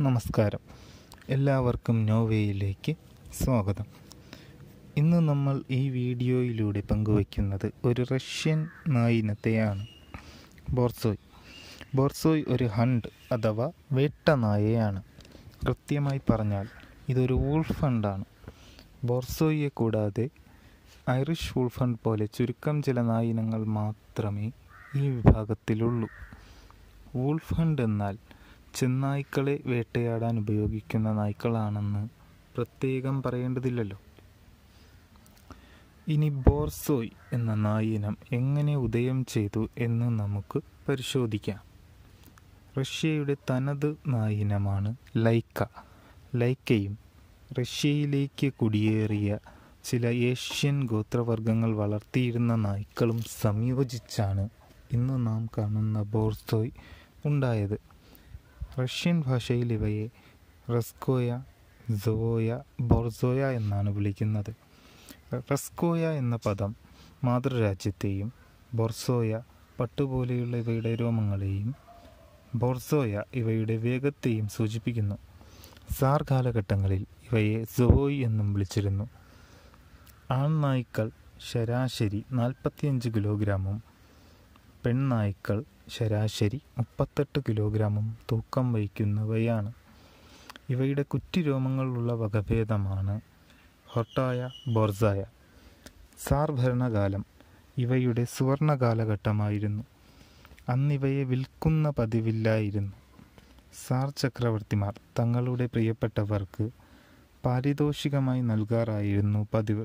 നമസ്കാരം എല്ലാവർക്കും നോവേയിലേക്ക് സ്വാഗതം ഇന്ന് നമ്മൾ ഈ വീഡിയോയിലൂടെ പങ്കുവയ്ക്കുന്നത് ഒരു റഷ്യൻ നായിനത്തെയാണ് ബോർസോയ് ബോർസോയ് ഒരു ഹണ്ട് അഥവാ വേട്ട നായയാണ് കൃത്യമായി പറഞ്ഞാൽ ഇതൊരു വൂൾഫ് ഹണ്ടാണ് ബോർസോയിയെ കൂടാതെ ഐറിഷ് വൂൾഫ് ഹണ്ട് പോലെ ചുരുക്കം ചില നായിനങ്ങൾ മാത്രമേ ഈ വിഭാഗത്തിലുള്ളൂ വൂൾഫ് ഹണ്ട് എന്നാൽ ചെന്നായ്ക്കളെ വേട്ടയാടാൻ ഉപയോഗിക്കുന്ന നായ്ക്കളാണെന്ന് പ്രത്യേകം പറയേണ്ടതില്ലല്ലോ ഇനി ബോർസോയ് എന്ന നായിനം എങ്ങനെ ഉദയം ചെയ്തു എന്ന് നമുക്ക് പരിശോധിക്കാം റഷ്യയുടെ തനത് നായിനമാണ് ലൈക്ക ലൈക്കയും റഷ്യയിലേക്ക് കുടിയേറിയ ചില ഏഷ്യൻ ഗോത്രവർഗങ്ങൾ വളർത്തിയിരുന്ന നായ്ക്കളും സംയോജിച്ചാണ് ഇന്ന് നാം കാണുന്ന ബോർസോയ് ഉണ്ടായത് റഷ്യൻ ഭാഷയിൽ ഇവയെ റസ്കോയ സോയ ബോർസോയ എന്നാണ് വിളിക്കുന്നത് റസ്കോയ എന്ന പദം മാതൃരാജ്യത്തെയും ബോർസോയ പട്ടുപോലെയുള്ള ഇവയുടെ രോമങ്ങളെയും ബോർസോയ ഇവയുടെ വേഗത്തെയും സൂചിപ്പിക്കുന്നു സാർ കാലഘട്ടങ്ങളിൽ ഇവയെ സോയ് എന്നും വിളിച്ചിരുന്നു ആൺനായ്ക്കൾ ശരാശരി നാൽപ്പത്തിയഞ്ച് കിലോഗ്രാമും പെൺനായ്ക്കൾ ശരാശരി മുപ്പത്തെട്ട് കിലോഗ്രാമും തൂക്കം വഹിക്കുന്നവയാണ് ഇവയുടെ കുറ്റിരോമങ്ങളുള്ള വകഭേദമാണ് ഹൊട്ടായ ബോർസായ സാർ ഭരണകാലം ഇവയുടെ സുവർണ കാലഘട്ടമായിരുന്നു അന്നിവയെ വിൽക്കുന്ന പതിവില്ലായിരുന്നു സാർ ചക്രവർത്തിമാർ തങ്ങളുടെ പ്രിയപ്പെട്ടവർക്ക് പാരിതോഷികമായി നൽകാറായിരുന്നു പതിവ്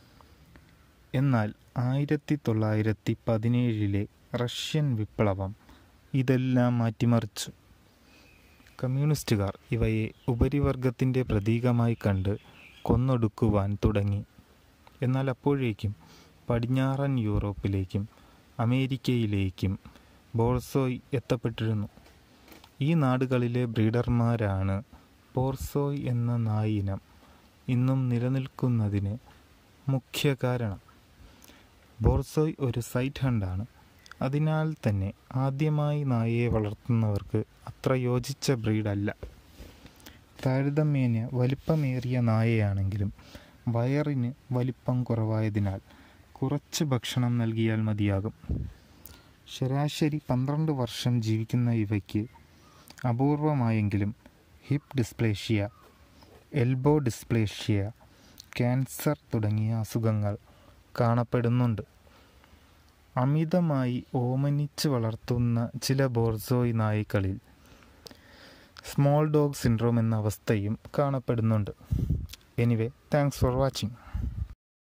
എന്നാൽ ആയിരത്തി തൊള്ളായിരത്തി പതിനേഴിലെ റഷ്യൻ വിപ്ലവം ഇതെല്ലാം മാറ്റിമറിച്ചു കമ്മ്യൂണിസ്റ്റുകാർ ഇവയെ ഉപരിവർഗത്തിൻ്റെ പ്രതീകമായി കണ്ട് കൊന്നൊടുക്കുവാൻ തുടങ്ങി എന്നാൽ അപ്പോഴേക്കും പടിഞ്ഞാറൻ യൂറോപ്പിലേക്കും അമേരിക്കയിലേക്കും ബോർസോയ് എത്തപ്പെട്ടിരുന്നു ഈ നാടുകളിലെ ബ്രീഡർമാരാണ് ബോർസോയ് എന്ന നായിനം ഇന്നും നിലനിൽക്കുന്നതിന് മുഖ്യ കാരണം ബോർസോയ് ഒരു സൈറ്റ് ഹണ്ടാണ് അതിനാൽ തന്നെ ആദ്യമായി നായയെ വളർത്തുന്നവർക്ക് അത്ര യോജിച്ച ബ്രീഡല്ല താരതമ്യേന വലിപ്പമേറിയ നായയാണെങ്കിലും വയറിന് വലിപ്പം കുറവായതിനാൽ കുറച്ച് ഭക്ഷണം നൽകിയാൽ മതിയാകും ശരാശരി പന്ത്രണ്ട് വർഷം ജീവിക്കുന്ന ഇവയ്ക്ക് അപൂർവമായെങ്കിലും hip dysplasia elbow dysplasia cancer തുടങ്ങിയ അസുഖങ്ങൾ കാണപ്പെടുന്നുണ്ട് അമിതമായി ഓമനിച്ച് വളർത്തുന്ന ചില ബോർസോയ് നായ്ക്കളിൽ സ്മോൾ ഡോഗ് സിൻഡ്രോം എന്ന അവസ്ഥയും കാണപ്പെടുന്നുണ്ട് എനിവേ താങ്ക്സ് ഫോർ വാച്ചിങ്